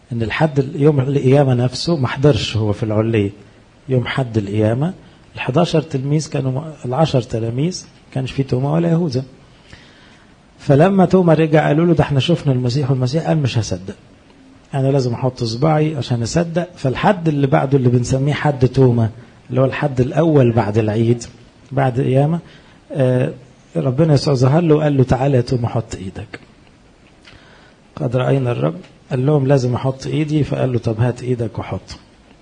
ان الحد يوم القيامة نفسه ما حضرش هو في العلية يوم حد القيامة ال 11 تلميذ كانوا ال 10 تلاميذ كانش في توما ولا يهوذا فلما توما رجع قالوا له ده احنا شفنا المسيح والمسيح قال مش هصدق انا لازم احط صباعي عشان اصدق فالحد اللي بعده اللي بنسميه حد توما اللي هو الحد الاول بعد العيد بعد قيامه آه ربنا يسوع ظهر له وقال له تعالى يا توما حط ايدك قد راينا الرب قال لهم لازم احط ايدي فقال له طب هات ايدك وحط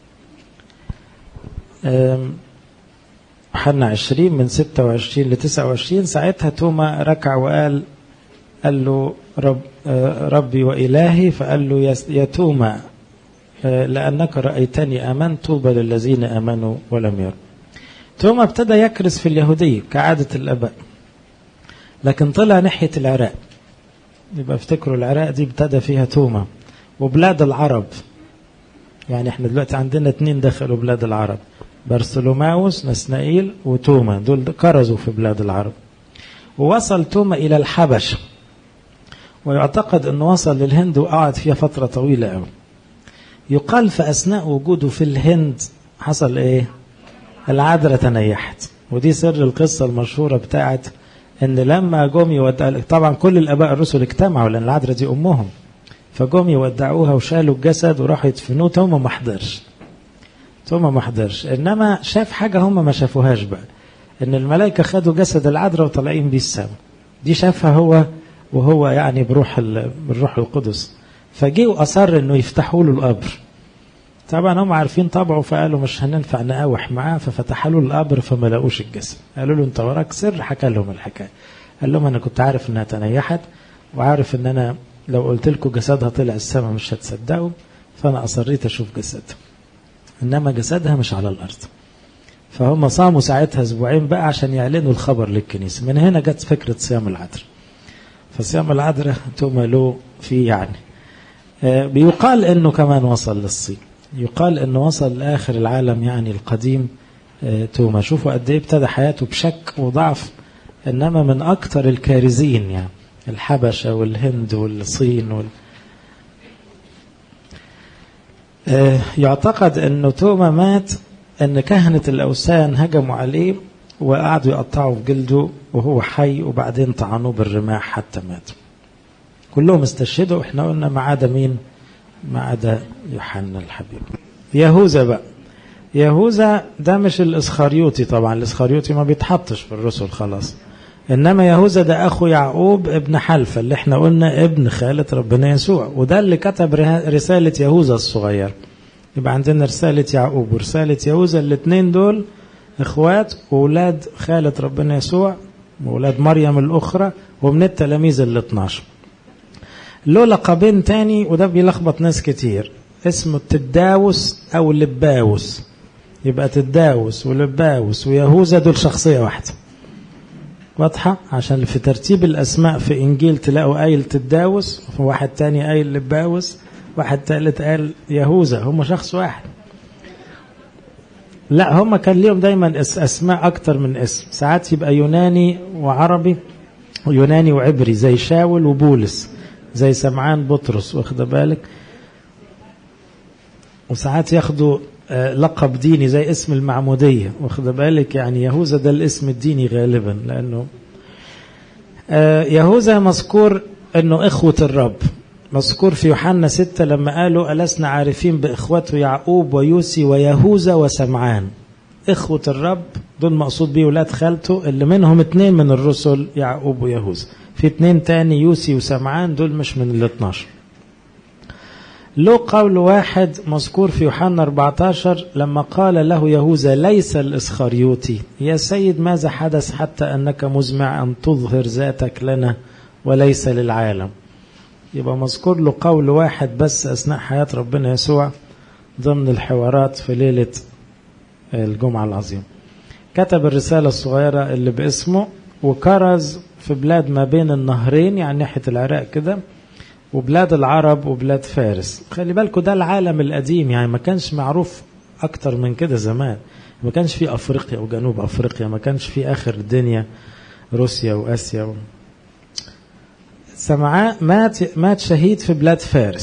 حنا 20 من 26 ل 29 ساعتها توما ركع وقال قال له رب ربي وإلهي فقال له يا توما لأنك رأيتني آمنت طوبى للذين آمنوا ولم يروا توما ابتدى يكرس في اليهودية كعادة الآباء لكن طلع ناحية العراق يبقى افتكروا العراق دي ابتدى فيها توما وبلاد العرب يعني احنا دلوقتي عندنا اتنين دخلوا بلاد العرب برسلوماوس نسنائيل وتوما دول كرزوا في بلاد العرب ووصل توما إلى الحبش ويعتقد أنه وصل للهند وقعد فيها فترة طويلة قوي يقال في أثناء وجوده في الهند حصل إيه العذراء تنيحت ودي سر القصة المشهورة بتاعت ان لما جم يودع طبعا كل الاباء الرسل اجتمعوا لان العذراء دي امهم فجم يودعوها وشالوا الجسد وراحوا يدفنوه توما ما حضرش توما ما حضرش انما شاف حاجه هم ما شافوهاش بقى ان الملائكه خدوا جسد العذراء وطالعين بيه السماء دي شافها هو وهو يعني بروح بالروح القدس فجه واصر انه يفتحوا له القبر طبعا هم عارفين طبعه فقالوا مش هننفع نقاوح معاه ففتحوا له القبر فما لقوش الجسد قالوا له انت وراك سر حكى لهم الحكايه قال لهم انا كنت عارف انها تنيحت وعارف ان انا لو قلت لكم جسدها طلع السماء مش هتصدقوا فانا اصريت اشوف جسدها انما جسدها مش على الارض فهم صاموا ساعتها اسبوعين بقى عشان يعلنوا الخبر للكنيسه من هنا جت فكره صيام العذراء فصيام العذراء توما له فيه يعني آه بيقال انه كمان وصل للصين يقال انه وصل لاخر العالم يعني القديم آه توما شوفوا قد ايه ابتدى حياته بشك وضعف انما من اكثر الكارزين يعني الحبشه والهند والصين وال... آه يعتقد انه توما مات ان كهنه الاوثان هجموا عليه وقعدوا يقطعوا في جلده وهو حي وبعدين طعنوه بالرماح حتى مات كلهم استشهدوا احنا قلنا ما عدا مين ما عدا يوحنا الحبيب يهوذا بقى يهوذا ده مش الاسخريوطي طبعا الاسخريوطي ما بيتحطش في الرسل خلاص انما يهوذا ده اخو يعقوب ابن حلفة اللي احنا قلنا ابن خالة ربنا يسوع وده اللي كتب رسالة يهوذا الصغير يبقى عندنا رسالة يعقوب ورسالة يهوذا الاثنين دول اخوات واولاد خالة ربنا يسوع واولاد مريم الاخرى ومن التلاميذ ال 12 له لقبين تاني وده بيلخبط ناس كتير اسمه تداوس او لباوس يبقى تداوس ولباوس ويهوذا دول شخصيه واحده واضحه عشان في ترتيب الاسماء في انجيل تلاقوا قايل تداوس وواحد تاني قايل لباوس واحد تالت قال يهوذا هم شخص واحد لا هم كان ليهم دايما اسماء اكتر من اسم ساعات يبقى يوناني وعربي ويوناني وعبري زي شاول وبولس زي سمعان بطرس واخد بالك وساعات ياخدوا لقب ديني زي اسم المعمودية واخد بالك يعني يهوذا ده الاسم الديني غالبا لأنه يهوذا مذكور أنه إخوة الرب مذكور في يوحنا ستة لما قالوا ألسنا عارفين بإخوته يعقوب ويوسي ويهوذا وسمعان إخوة الرب دول مقصود بيه ولاد خالته اللي منهم اتنين من الرسل يعقوب ويهوذا في اتنين تاني يوسي وسمعان دول مش من ال 12 له قول واحد مذكور في يوحنا 14 لما قال له يهوذا ليس الإسخريوطي يا سيد ماذا حدث حتى أنك مزمع أن تظهر ذاتك لنا وليس للعالم يبقى مذكور له قول واحد بس أثناء حياة ربنا يسوع ضمن الحوارات في ليلة الجمعة العظيمة كتب الرسالة الصغيرة اللي باسمه وكرز في بلاد ما بين النهرين يعني ناحية العراق كده وبلاد العرب وبلاد فارس خلي بالكم ده العالم القديم يعني ما كانش معروف أكتر من كده زمان ما كانش في أفريقيا وجنوب أفريقيا ما كانش في آخر الدنيا روسيا وآسيا و... سمعاء مات مات شهيد في بلاد فارس